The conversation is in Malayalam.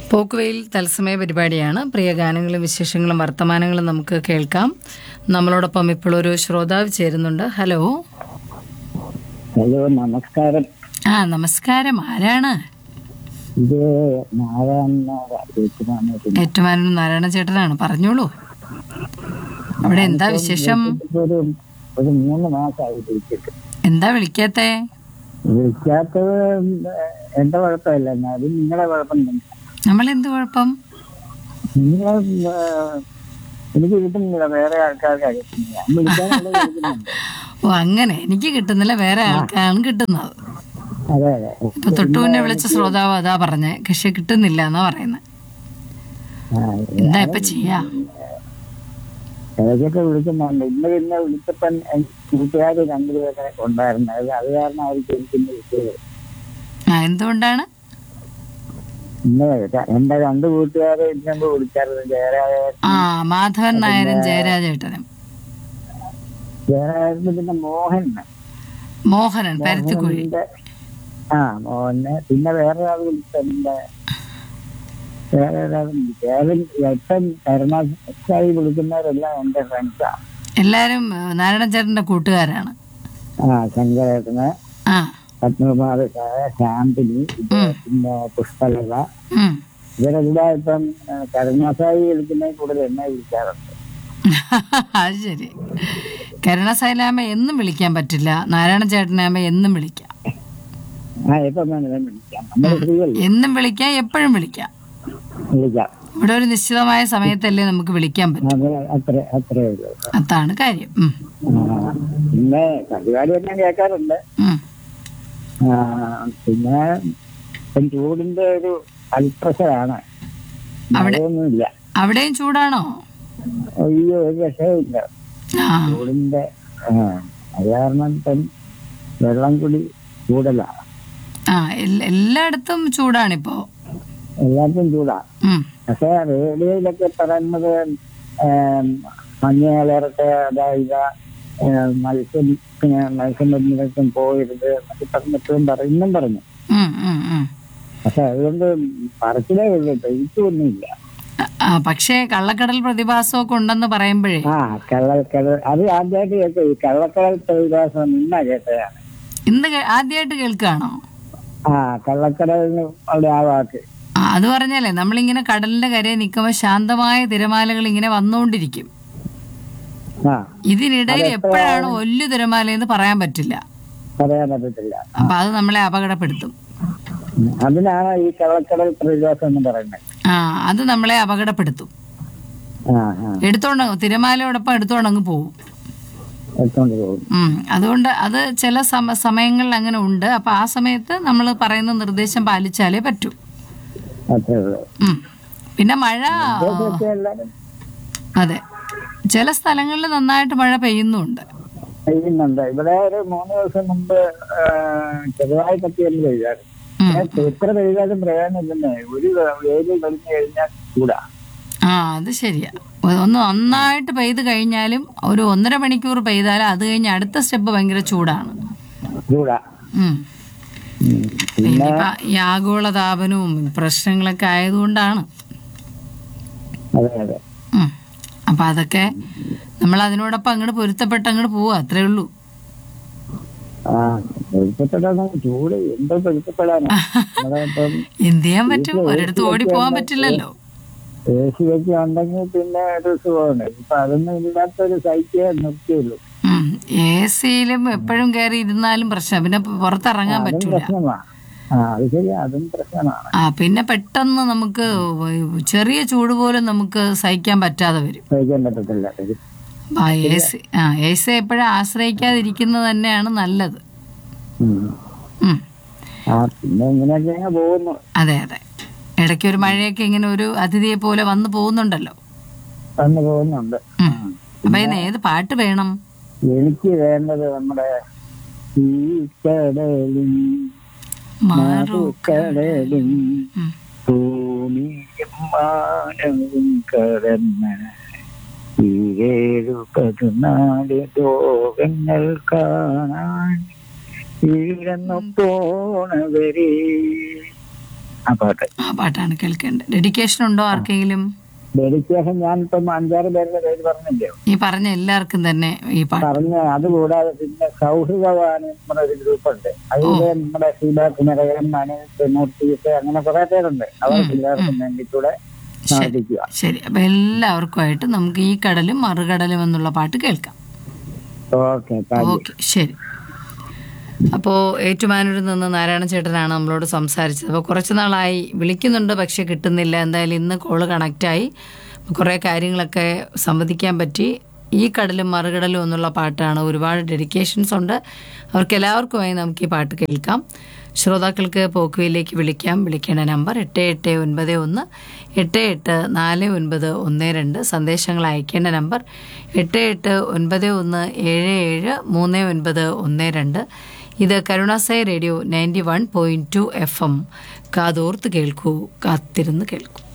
പോക്കുവെയിൽ തത്സമയ പരിപാടിയാണ് പ്രിയ ഗാനങ്ങളും വിശേഷങ്ങളും വർത്തമാനങ്ങളും നമുക്ക് കേൾക്കാം നമ്മളോടൊപ്പം ഇപ്പോൾ ഒരു ശ്രോതാവ് ചേരുന്നുണ്ട് ഹലോ ഹലോ നമസ്കാരം ആ നമസ്കാരം ആരാണ് ഇത് നാരായണ ഏറ്റുമാനൂരിൽ ഏറ്റുമാനൂർ നാരായണ ചേട്ടനാണ് പറഞ്ഞോളൂ അവിടെ എന്താ വിശേഷം ഒരു ഒരു മൂന്ന് മാസമായി വിളിച്ചിട്ട് എന്താ വിളിക്കാത്തേ വിളിക്കാത്തത് എന്റെ കുഴപ്പമില്ല എന്നാലും നിങ്ങളെ കുഴപ്പം തന്നെ നമ്മൾ എന്ത് കുഴപ്പം നിങ്ങൾ എനിക്ക് കിട്ടുന്നില്ല വേറെ ആൾക്കാർക്ക് കിട്ടുന്നില്ല ഞാൻ വിളിക്കാനുള്ള കിട്ടുന്നുണ്ട് ഓ അങ്ങനെ എനിക്ക് കിട്ടുന്നില്ല വേറെ ആൾക്കാണ് കിട്ടുന്നത് അതെ അതെ ഇപ്പൊ തൊട്ടു മുന്നേ വിളിച്ച ശ്രോതാവ് അതാ പറഞ്ഞേ പക്ഷെ കിട്ടുന്നില്ല എന്നാ പറയുന്നത് ആ, എന്താ ഇപ്പൊ ചെയ്യാ ഇടയ്ക്കൊക്കെ വിളിക്കുന്നുണ്ട് ഇന്ന് പിന്നെ വിളിച്ചപ്പം കൂട്ടുകാർ രണ്ടുപേരെ ഉണ്ടായിരുന്നു അത് അത് കാരണമായിരിക്കും എനിക്ക് ഇന്ന് വിളിച്ചത് ആ എന്തുകൊണ്ടാണ് ഇന്ന് ര- എന്റെ രണ്ട് കൂട്ടുകാരെ ഇതിനുമ്പ് വിളിച്ചായിരുന്നു ജയരാജ ആ മാധവൻ നായരും ജയരാജേട്ടനും ജയരാജന് പിന്നെ മോഹൻ മോഹനൻ പരുത്തിക്കുഴി മോഹനന്റെ ആ മോഹന് പിന്നെ വേറെ ആൾ വിളിച്ചെന്റെ വേറെ ഒരാൾ വിളിച്ചു ഏവൻ എപ്പം കരുണാസായി വിളിക്കുന്നവരെല്ലാം എന്റെ ഫ്രണ്ട്സാ എല്ലാരും ഏ, നാരായണ ചേട്ടന്റെ കൂട്ടുകാരാണ് ആ ശങ്കരേട്ടന് ആ പത്മകുമാർ സാറ് ശാന്തിനി ഇത് പിന്നെ പുഷ്പലത ഉം. ഇവരെല്ലാം ഇപ്പം കരുണാസായി വിളിക്കുന്നതിൽ കൂടുതൽ എന്നെ വിളിക്കാറുണ്ട് അത് ശരി കരുണാസൈലാമ എന്നും വിളിക്കാൻ പറ്റില്ല നാരായണ ചേട്ടനാമ എന്നും വിളിക്കാം ആ എപ്പം വേണമെങ്കിലും വിളിക്കാം നമ്മൾ ഫ്രീയല്ലേ എന്നും വിളിക്കാം എപ്പോഴും വിളിക്കാം വിളിക്കാം ഇവിടെ ഒരു നിശ്ചിതമായ സമയത്തല്ലേ നമുക്ക് വിളിക്കാൻ പറ്റും അത് അത്ര അത്രേ ഉള്ളൂ അതാണ് കാര്യം ഉം. ആ, പിന്നെ പരിപാടിയെല്ലാം കേൾക്കാറുണ്ട് ഉം. ആ, പിന്നെ ഇപ്പം ചൂടിന്റെ ഒരു അൽപ്രഷറാണ് മഴയൊന്നുമില്ല അവിടെയും ചൂടാണോ അയ്യോ ഒരു രക്ഷയില്ല ആ ചൂടിന്റെ ആ, അത് കാരണം ഇപ്പം വെള്ളം കുടി കൂടുതലാണ് ആ എല്ല- എല്ലായിടത്തും ചൂടാണിപ്പോ എല്ലാവർക്കും ചൂടാ ഉം. പക്ഷെ റേഡിയോയിലൊക്കെ പറയുന്നത് ഏം, മഞ്ഞ് കലർത്തെ അതായത് ഏം, മത്സ്യം പിന്നെ മത്സ്യബന്ധനത്തിനും പോകരുത് എന്നൊക്കെ പറഞ്ഞിട്ടും പറ- ഇന്നും പറഞ്ഞു ഉം, ഉം, ഉം. പക്ഷെ അതുകൊണ്ട് പറച്ചിലേ ഉള്ളൂ പെയ്ത്തൊന്നുമില്ല ആ, ആ, പക്ഷേ കള്ളക്കടൽ പ്രതിഭാസമൊക്കെ ഉണ്ടെന്ന് പറയുമ്പോഴേ ആ കള്ളക്കടൽ അത് ആദ്യമായിട്ട് കേട്ടു ഈ കള്ളക്കടൽ പ്രതിഭാസം നിന്നാ കേട്ടതാണ് ഇന്ന് കേ- ആദ്യമായിട്ട് കേൾക്കുകയാണോ ആ കള്ളക്കടലിന് അവിടെ ആ വാക്ക് ആ, അത് പറഞ്ഞാലേ നമ്മളിങ്ങനെ കടലിന്റെ കരയിൽ നിൽക്കുമ്പോൾ ശാന്തമായ തിരമാലകൾ ഇങ്ങനെ വന്നുകൊണ്ടിരിക്കും ആ ഇതിനിടയിൽ എപ്പോഴാണ് ഒല്ലു തിരമാലയെന്ന് പറയാൻ പറ്റില്ല പറയാൻ പറ്റത്തില്ല അപ്പൊ അത് നമ്മളെ അപകടപ്പെടുത്തും ഉം. അതിനാണ് ഈ കള്ളക്കടൽ പ്രതിഭാസം എന്ന് പറയുന്നത് ആ അത് നമ്മളെ അപകടപ്പെടുത്തും ആ ആ എടുത്തോണ്ട് തിരമാലയോടൊപ്പം എടുത്തോണ്ടങ്ങ് പോകും എടുത്തോണ്ട് പോകും ഉം. അതുകൊണ്ട് അത് ചില സമ സമയങ്ങളിൽ അങ്ങനെ ഉണ്ട് അപ്പൊ ആ സമയത്ത് നമ്മൾ പറയുന്ന നിർദ്ദേശം പാലിച്ചാലേ പറ്റൂ അത്രേ ഉള്ളൂ ഉം. പിന്നെ മഴ ഇതൊക്കെ എല്ലാവരും അതെ ചില സ്ഥലങ്ങളിൽ നന്നായിട്ട് മഴ പെയ്യുന്നുണ്ട് ചെയ്യുന്നുണ്ട് ഇവിടെ ഒരു മൂന്ന് ദിവസം മുമ്പ് ആ, ചെറുതായിട്ടൊക്കെ ഒന്ന് പെയ്തായിരുന്നു ഉം. പക്ഷേ എത്ര പെയ്താലും പ്രയോജനമില്ലെന്നേ ഒരു വെയിൽ കഴിഞ്ഞു കഴിഞ്ഞാൽ ചൂടാ ആ അത് ശരിയാ ഒ- ഒന്ന് നന്നായിട്ട് പെയ്ത് കഴിഞ്ഞാലും ഒരു ഒന്നര മണിക്കൂർ പെയ്താലും അത് കഴിഞ്ഞ് അടുത്ത സ്റ്റെപ്പ് ഭയങ്കര ചൂടാണ് ചൂടാ ഉം. ഉം. പിന്നെ ഇനിയിപ്പോ ഈ ആഗോളതാപനവും പ്രശ്നങ്ങളൊക്കെ ആയതുകൊണ്ടാണ് അതെ അതെ ഉം. അപ്പൊ അതൊക്കെ നമ്മൾ അതിനോടൊപ്പം അങ്ങോട്ട് പൊരുത്തപ്പെട്ട് അങ്ങോട്ട് പോവുക അത്രേ ഉള്ളൂ ആ പൊരുത്തപ്പെടാൻ ചൂട് എന്തോ പൊരുത്തപ്പെടാനാ നമ്മുടെ ഇപ്പം എന്ത് ചെയ്യാൻ പറ്റും ഒരിടത്ത് ഓടിപ്പോവാൻ പറ്റില്ലല്ലോ എ സി ഒക്കെ ഉണ്ടെങ്കിൽ പിന്നെ ഒരു സുഖമുണ്ട് ഇപ്പൊ അതൊന്നും ഇല്ലാത്തൊരു സൈക്കിളെ നിർത്തിയുള്ളൂ എ സിയിലും എപ്പോഴും കയറി ഇരുന്നാലും പ്രശ്നം പിന്നെ പുറത്തിറങ്ങാൻ അതും പറ്റൂല പ്രശ്നമാണ് ആ അത് ശരിയാ അതും പ്രശ്നമാണ് ആ പിന്നെ പെട്ടെന്ന് നമുക്ക് ചെറിയ ചൂട് പോലും നമുക്ക് സഹിക്കാൻ പറ്റാതെ വരും സഹിക്കാൻ പറ്റത്തില്ല ഇത് ആ എ സി ആ എ സി എപ്പോഴും ആശ്രയിക്കാതിരിക്കുന്നത് തന്നെയാണ് നല്ലത് ഉം. ഉം. ആ പിന്നെ ഇങ്ങനെയൊക്കെ അങ്ങ് പോകുന്നു അതെ അതെ ഇടയ്ക്ക് ഒരു മഴയൊക്കെ ഇങ്ങനെ ഒരു അതിഥിയെ പോലെ വന്നു പോകുന്നുണ്ടല്ലോ വന്നു പോകുന്നുണ്ട് ഉം. അപ്പൊ ഇന്ന് ഏത് പാട്ട് വേണം എനിക്ക് വേണ്ടത് നമ്മുടെ ഈ കടലും മാറൂ കടലും ഉം. ഭൂമിയും മാനവും കടന്ന ഈരേഴു പതിനാല് ലോകങ്ങൾ കാണാൻ ഈഴന്നു പോണവരെ ആ പാട്ട് ആ പാട്ടാണ് കേൾക്കേണ്ടത് ഡെഡിക്കേഷൻ ഉണ്ടോ ആർക്കെങ്കിലും ഡെഡിക്കേഷൻ ഞാനിപ്പം അഞ്ചാറ് പേരുടെ പേര് പറഞ്ഞില്ലേ ഈ പറഞ്ഞ എല്ലാവർക്കും തന്നെ ഈ പാട്ട് പറഞ്ഞ അതുകൂടാതെ പിന്നെ സൗഹൃദവാണി നമ്മുടെ ഒരു ഗ്രൂപ്പുണ്ട് അതില് നമ്മുടെ ശീല കുമരകൻ മനു മൂർത്തീസ് അങ്ങനെ കുറെ പേരുണ്ട് അവർക്ക് എല്ലാവർക്കും വേണ്ടിക്കൂടെ പ്രാർത്ഥിക്കുക ശരി അപ്പൊ എല്ലാവർക്കുമായിട്ട് നമുക്ക് ഈ കടലും മറുകടലും എന്നുള്ള പാട്ട് കേൾക്കാം ഓക്കെ താങ്ക് യു ഓക്കെ ശരി അപ്പോൾ ഏറ്റുമാനൂരിൽ നിന്ന് നാരായണ ചേട്ടനാണ് നമ്മളോട് സംസാരിച്ചത് അപ്പോൾ കുറച്ച് നാളായി വിളിക്കുന്നുണ്ട് പക്ഷെ കിട്ടുന്നില്ല എന്തായാലും ഇന്ന് കോള് കണക്റ്റായി കുറേ കാര്യങ്ങളൊക്കെ സംവദിക്കാൻ പറ്റി ഈ കടലും മറുകടലും എന്നുള്ള പാട്ടാണ് ഒരുപാട് ഡെഡിക്കേഷൻസ് ഉണ്ട് അവർക്ക് എല്ലാവർക്കുമായി നമുക്ക് ഈ പാട്ട് കേൾക്കാം ശ്രോതാക്കൾക്ക് പോക്കുവയിലേക്ക് വിളിക്കാം വിളിക്കേണ്ട നമ്പർ എട്ട് എട്ട് ഒൻപത് ഒന്ന് എട്ട് എട്ട് നാല് ഒൻപത് ഒന്ന് രണ്ട് സന്ദേശങ്ങൾ അയക്കേണ്ട നമ്പർ എട്ട് എട്ട് ഒൻപത് ഒന്ന് ഏഴ് ഏഴ് മൂന്ന് ഒൻപത് ഒന്ന് രണ്ട് ഇത് Karunasai radio ninety one point two F M കാതോർത്ത് കേൾക്കൂ കാത്തിരുന്ന് കേൾക്കൂ